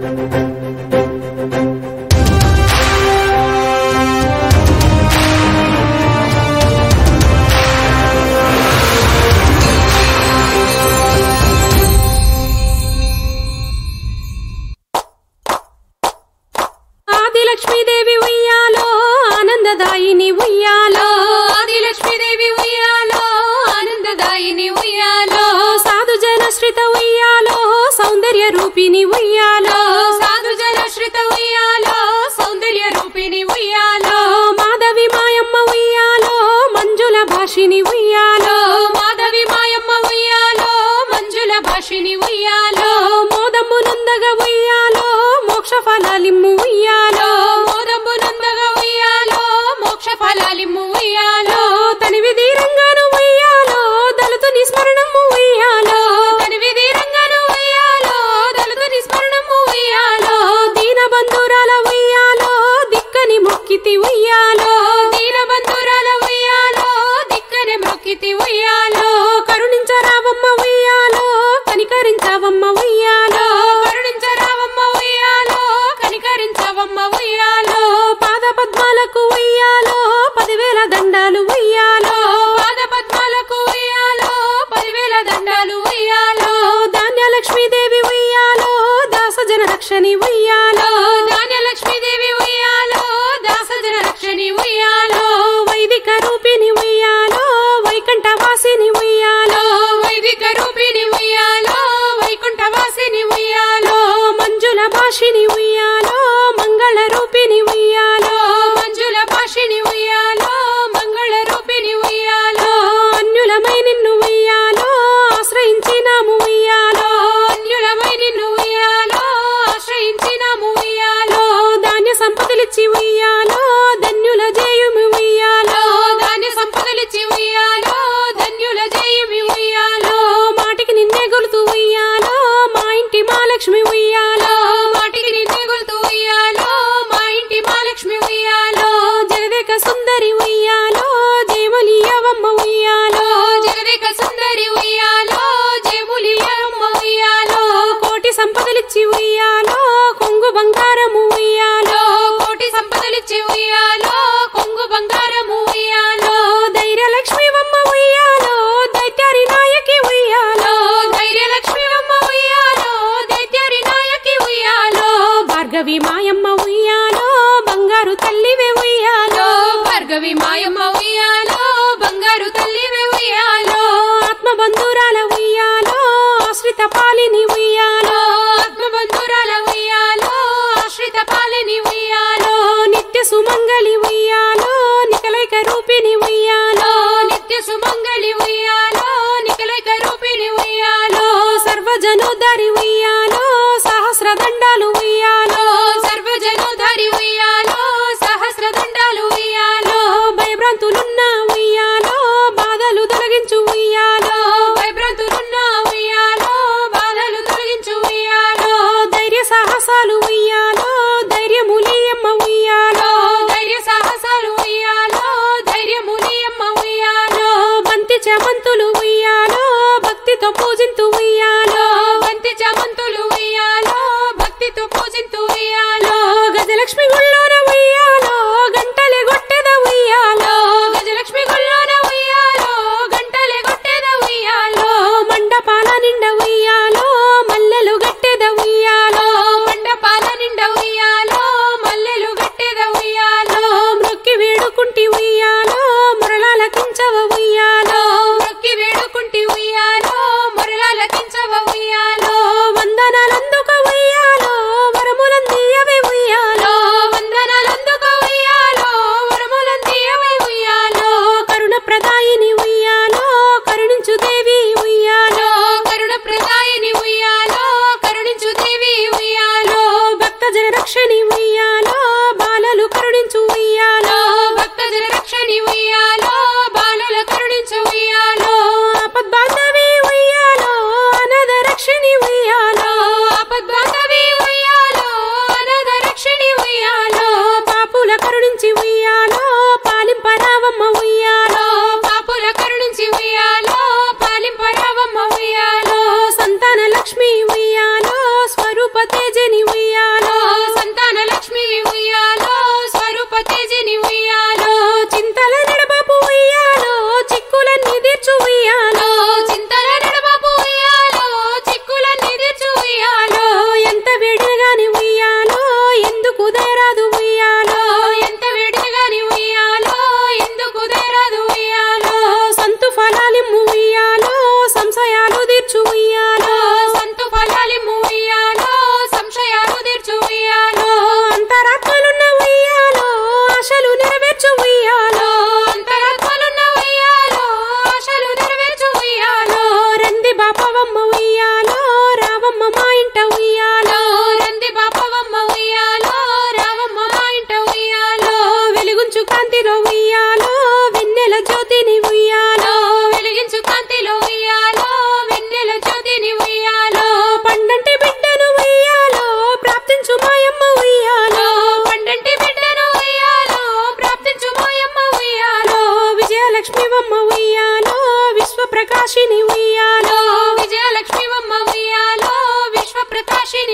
ఆదిలక్ష్మీదేవి ఉయ్యాలో ఆనందదాయిని ఉయ్యాలో ఆదిలక్ష్మీదేవి ఉయ్యాలో ఆనందదాయిని ఉయ్యాలో సాధు జనశ్రిత ఉయ్యాలో సౌందర్య రూపిణి ఉయ్యాలో సాధు జలశ్రిత ఉయ్యాలో సౌందర్య రూపిణి ఉయ్యాలో మాధవి మాయమ్మ ఉయ్యాలో మంజుల భాషిని ఉయ్యాలో మాధవి మాయమ్మ ఉయ్యాలో మంజుల భాషిని ఉయ్యాలో మోదమ్ము నందగ ఉయ్యాలో మోక్ష ఫలాలిమ్ము ఉయ్యాలో మోదంబు నందగా ఉయ్యాలో మోక్ష ఫలాలిమ్ము ఉయ్యాలో తనివి దీరంగాను ఉయ్యాలో దళితుని స్మరణము ఉయ్యాలో తనివి దీరంగాను ఉయ్యాలో దళితుని స్మరణము ఉయ్యాలో దీనబంధురాల ఉయ్యాలో దిక్కని మొక్కితి ఉయ్యాలో దీనబంధురాల ఉయ్యాలో దిక్కని మొక్కితి ఉయ్యాలో కరుణించరావమ్మ ఉయ్యాలో కనికరించవమ్మ ఉయ్యాలో కరుణించరావమ్మ ఉయ్యాలో కనికరించవమ్మ ఉయ్యాలో పాద పద్మాలకు ఉయ్యాలో పదివేల దండాలు ఉయ్యాలో పాద పద్మాలకు ఉయ్యాలో పదివేల దండాలు ఉయ్యాలో ధాన్యలక్ష్మీదేవి ఉయ్యాలో దాసజన రక్షణి ఉయ్యాలో ధాన్యలక్ష్మీదేవి ఉయ్యాలో దాసజన రక్షణి ఉయ్యాలో వైదిక రూపిణి ఉయ్యాలో వైకంఠవాసిని ఉయ్యాలో వైదిక రూపిణి ఉయ్యాలో వైకుంఠవాసిని ఉయ్యాలో మంజుల భాషిని ఉయ్యాలో మంగళ రూపిణి ఉయ్యాలో మంజుల భాషిని ఉయ్యాలో మంగళ రూపిణి ఉయ్యాలో అన్యులమై నిన్ను ఉయ్యాలో ఆశ్రయించినాము ఉయ్యాలో అన్యులమై నిన్ను ఉయ్యాలో ఆశ్రయించినాము ఉయ్యాలో ధాన్య సంపదలిచ్చి ఉయ్యాలో ధన్యుల జేయుమి ఉయ్యాలో ధాన్య సంపదలిచ్చి ఉయ్యాలో ధన్యుల జయమి ఉయ్యాలో మాటికి నిన్నే గొలుతూ ఉయ్యాలో మా ఇంటి మహాలక్ష్మి ఉయ్యాలో మాటికి నిన్నే గొలుతూ ఉయ్యాలో మా ఇంటి మహాలక్ష్మి ఉయ్యాలో జగదేక సుందరి ఉయ్యాలో జయమలియవమ్మ ఉయ్యాలో జగదేక సుందరి ఉయ్యాలో జయములియమ్మ ఉయ్యాలో కోటి సంపదలిచ్చి ఉయ్యాలో కొంగు బంగారము ఉయ్యాలో కోటి సంపదలిచ్చి ఉయ్యాలో కొంగు బంగారము ఉయ్యాలో ధైర్యలక్ష్మివమ్మ ఉయ్యాలో దైత్యారి నాయకి ఉయ్యాలో ధైర్యలక్ష్మి అమ్మ ఉయ్యాలో దైత్యారి నాయకి ఉయ్యాలో భార్గవి మాయమ్మ ఉయ్యాలో బంగారు తల్లివే ఉయ్యాలో భార్గవి మాయమ్మ ఉయ్యాలో బంగారు తల్లివే ఉయ్యాలో ఆత్మబంధురాల ఉయ్యాలో ఆశ్రిత పాలిని ఉయ్యాలో ఆత్మబంధురాల ఉయ్యాలో ఆశ్రిత పాలిని ఉయ్యాలో నిత్య సుమంగళి ఉయ్యాలో నికలైక రూపిణి ఉయ్యాలో నిత్య సుమంగళి ఉయ్యాలో నికలైక రూపిణి ఉయ్యాలో సర్వజనోద్ధరి ఉయ్యాలో సహస్ర దండాలు ఉయ్యాలో సర్వజనోధారి ఉయ్యాలో సహస్ర దండాలు ఉయ్యాలో భయభ్రాంతులున్న ఉయ్యాలో బాధలు తొలగించు ఉయ్యాలో భయభ్రాంతులున్న ఉయ్యాలో బాధలు తొలగించు ఉయ్యాలో ధైర్య సాహసాలు ఉయ్యాలో ధైర్యములియమ్మ ఉయ్యాలో ధైర్య సాహసాలు ఉయ్యాలో ధైర్యములియమ్మ ఉయ్యాలో బంతి చమంతులు ఉయ్యాలో భక్తితో పూజింతు ఉయ్యాలో బంతి చామంతులు ఉయ్యాలో భక్తితో పూజింతు ఉయ్యాలో గజలక్ష్మి గుళ్ళోన ఉయ్యాలో గంటలే గొట్టెద ఉయ్యాలో గజలక్ష్మి గుళ్ళోన ఉయ్యాలో గంటలే కొట్టేద ఉయ్యాలో మండపాల నిండ ఉయ్యాలో మల్లెలు గట్టెద ఉయ్యాలో మండపాల నిండ ఉయ్యాలో మల్లెలు గట్టేద ఉయ్యాలో మొక్కి వేడుకుంటి ఉయ్యాలో మురళాల కించవ ఉయ్యాలో మొక్కి వేడుకుంటి ఉయ్యాలో మురళాల కించవ ఉయ్యాలో వందనాలందుక ఉయ్యాలో వరములందియవే ఉయ్యాలో వంద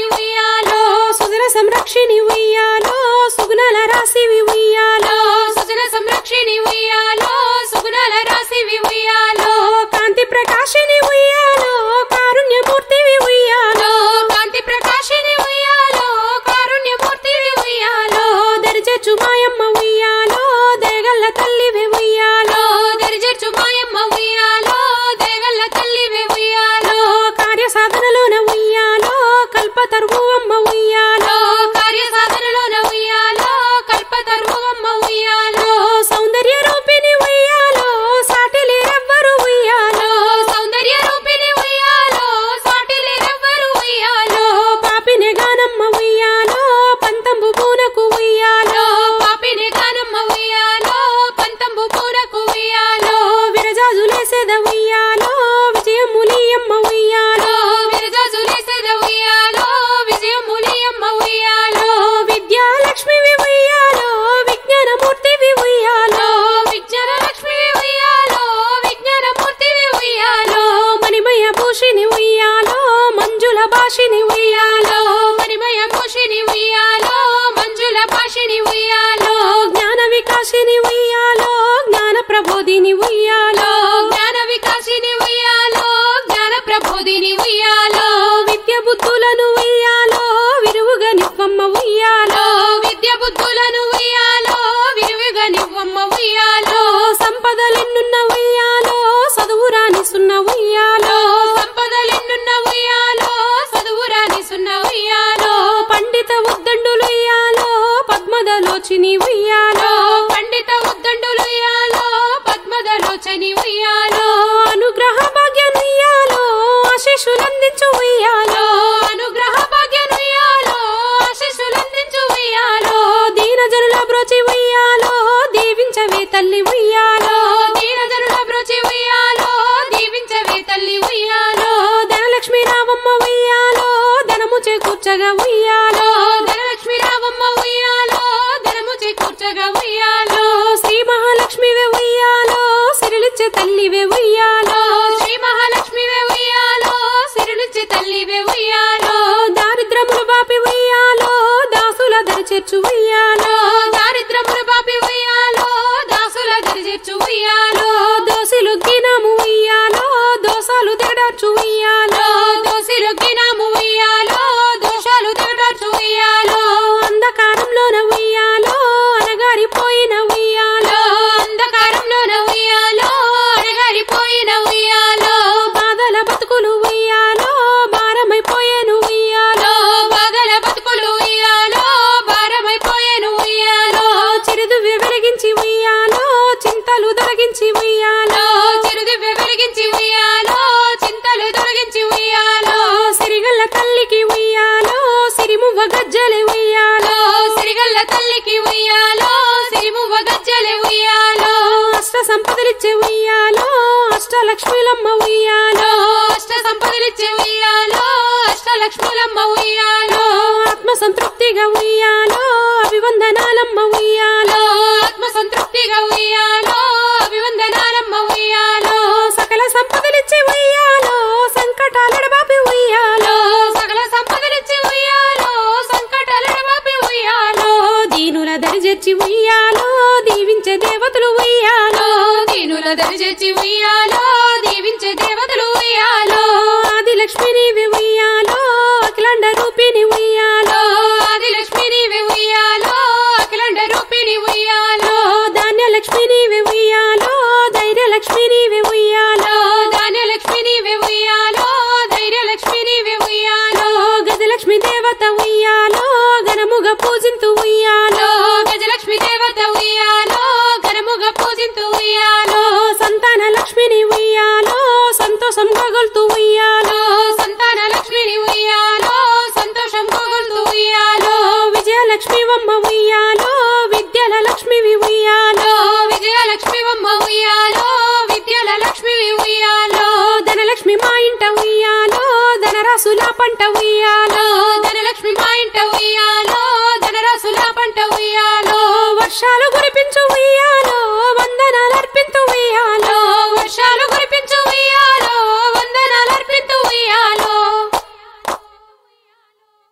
ఉయ్యాలో సుజల సంరక్షిణి ఉయ్యాలో సుగుణాల రాశివి ఉయ్యాలో సుజన సంరక్షిణి ఉయ్యాలో సుగుణాల రాశివి ఉయ్యాలో కాంతి ప్రకాశిని ఉయ్యాలో కారుణ్యమూర్తివి ఉయ్యాలో కాంతి ప్రకాశిని ఉయ్యాలో కారుణ్యమూర్తివి ఉయ్యాలో దరిచేచు మాయమ్మ ఉయ్యాలో దయగల్ల తల్లివి ఉయ్యాలో దరిజర్చు మాయమ్మ ఉయ్యాలో దేగల్ల తల్లివి ఉయ్యాలో కార్య సాధనలోన ఉయ్యాలో కల్పతరువు అమ్మ ఉయ్యాలో కార్య సాధనలోన ఉయ్యాలో కల్పతరువమ్మ ఉయ్యాలో సౌందర్య రూపిణి ఉయ్యాలో సాటిలి ఎవ్వరు ఉయ్యాలో సౌందర్య రూపిణి ఉయ్యాలో సాటిలి ఎవ్వరు ఉయ్యాలో పాపిని గానమ్మ ఉయ్యాలో పంతంబు పూనకు ఉయ్యాలో పాపిని కానమ్మ ఉయ్యాలో పంతంబు పూరకు ఉయ్యాలో విరజాజులేసేద ఉయ్యాలో విజయములియమ్మ ఉయ్యాలో విరజాజులేసెద ఉయ్యాలో విజయములియమ్మ ఉయ్యాలో విద్యాలక్ష్మివి ఉయ్యాలో విజ్ఞానమూర్తివి ఉయ్యాలో విజ్ఞాన లక్ష్మి ఉయ్యాలో విజ్ఞానమూర్తివి ఉయ్యాలో మణిమయ భూషిని ఉయ్యాలో మంజుల భాషిని ఉయ్యాలో మణిమయ మోషిని ఉయ్యాలో మంజుల పాషిని ఉయ్యాలో జ్ఞాన వికాసిని ఉయ్యాలో జ్ఞాన ప్రబోధిని ఉయ్యాలో జ్ఞాన వికాసిని ఉయ్యాలో జ్ఞాన ప్రబోధిని ఉయ్యాలో విద్య బుద్ధులను ఉయ్యాలో విరువుగా నివ్వమ్మ ఉయ్యాలో విద్య బుద్ధులను ఉయ్యాలో విరివిగా నివ్వమ్మ ఉయ్యాలో సంపదలెన్నున్న ఉయ్యాలో చదువురాని సున్న ఉయ్యాలో సంపదలెన్నున్న ఉయ్యాలో చదువురాని సున్న ఉయ్యాలో పండిత ఉద్దండులు ఉయ్యాలో పద్మదలోచిని ఉయ్యాలో పండిత ఉద్దండులు ఉయ్యాలో పద్మదలోచని ఉయ్యాలో అనుగ్రహ భాగ్యనుయ్యాలో ఆశీషులందించు ఉయ్యాలో అనుగ్రహ భాగ్యనుయ్యాలో ఆశీస్సులందించు ఉయ్యాలో దీనజనుల బ్రోచి ఉయ్యాలో దీవించవే తల్లి ఉయ్యాలో దీనజనుల బ్రోచి ఉయ్యాలో దీవించవే తల్లి ఉయ్యాలో ధనలక్ష్మి రావమ్మ ఉయ్యాలో ధనము చేకూర్చగా ఉయ్యాలో ధనలక్ష్మి రావమ్మ ఉయ్యాలో ధనము చేకూర్చగా ఉయ్యాలో శ్రీ మహాలక్ష్మివే ఉయ్యాలో సిరిలిచ్చే తల్లివే ఉయ్యాలో శ్రీ మహాలక్ష్మివే ఉయ్యాలో సిరులిచ్చి తల్లివే ఉయ్యాలో దారిద్రములు బాపి ఉయ్యాలో దాసుల దరి చేర్చు ఉయ్యాలో దారిద్రములు బాపి ఉయ్యాలో దాసుల దరిచేర్చు ఉయ్యాలో దోసిలు గినము ఉయ్యాలో దోసాలు దిగడార్చు ఉయ్యాలో దోసిలొగ్గినాము ఉయ్యాలో దోషాలు తగడార్చు ఉయ్యాలో అంధకారంలోన ఉయ్యాలో అనగారిపోయిన ఉయ్యాలో అంధకారంలోన ఉయ్యాలో అడగారిపోయిన ఉయ్యాలో బాధల బతుకులు ఉయ్యాలో భారమైపోయేను ఉయ్యాలో బాధల బతుకులు ఉయ్యాలో భారమైపోయేను ఉయ్యాలో చిరుదువ్య వెలిగించి ఉయ్యాలో చింతలు తొలగించి ఉయ్యాలో చిరుదివ్య వెలిగించి ఉయ్యాలో చింతలు తొలగించి ఉయ్యాలో సిరిగల్ల తల్లికి ఉయ్యాలో సిరిమువ్వ గజ్జలే ఉయ్యాలో సిరిగల్ల తల్లికి ఉయ్యాలో సిరిమువ్వ గజ్జలే ఉయ్యాలో అష్ట సంపదలిచ్చే ఉయ్యాలో అష్టలక్ష్మిలమ్మ ఉయ్యాలో అష్ట సంపదలిచ్చే ఉయ్యాలో అష్టలక్ష్ములమ్మ ఉయ్యాలో ఆత్మ సంతృప్తిగా ఉయ్యాలో అభివందనాలమ్మ ఉయ్యాలో ఆత్మ సంతృప్తిగా ఉయ్యాలో అభివందనాలమ్మ ఉయ్యాలో సకల సంపదలిచ్చే ఉయ్యాలో సంకటాలడబాపి ఉయ్యాలో సకల సంపదలిచ్చి ఉయ్యాలో సంకటాలను మాపి ఉయ్యాలో దీనుల దరిజెచ్చి ఉయ్యాలో దీవించే దేవతలు ఉయ్యాలో దీనుల దరిచేర్చి ఉయ్యాలో దీవించే దేవతలు ఉయ్యాలో ఆదిలక్ష్మి నీవి ఉయ్యాలో అఖిలాండ రూపిణి ఉయ్యాలో ఆదిలక్ష్మి నీవే ఉయ్యాలో అఖిలండ రూపిణి ఉయ్యాలో ధాన్యలక్ష్మి నీవి ఉయ్యాలో ధైర్యలక్ష్మి నీవి ఉయ్యాలో ధాన్యలక్ష్మి నీవే ఉయ్యాలో ధైర్యలక్ష్మి నీవే ఉయ్యాలో గజలక్ష్మి దేవత ఉయ్యాలో ఘనముగా పూజింతు ఉయ్యాలో గజలక్ష్మి దేవత ఉయ్యాలో ఘనముగా పూజింతు ఉయ్యాలో సంతాన లక్ష్మిని ఉయ్యాలో సంతోషం గొల్తు ఉయ్యాలో సంతాన లక్ష్మిని ఉయ్యాలో సంతోషం గోగుల్తూ ఉయ్యాలో విజయలక్ష్మి వమ్మ ఉయ్యాలో విద్యల లక్ష్మివి ఉయ్యాలో విజయలక్ష్మి బొమ్మ ఉయ్యాలో విద్యల లక్ష్మివి ఉయ్యాలో ధనలక్ష్మి మా ఇంట ఉయ్యాలో ధనరాసుల పంట ఉయ్యాలో ధనలక్ష్మి మా ఇంట ఉయ్యాలో ధనరాశుల పంట ఉయ్యాలో వర్షాలు కురిపించు ఉయ్యాలో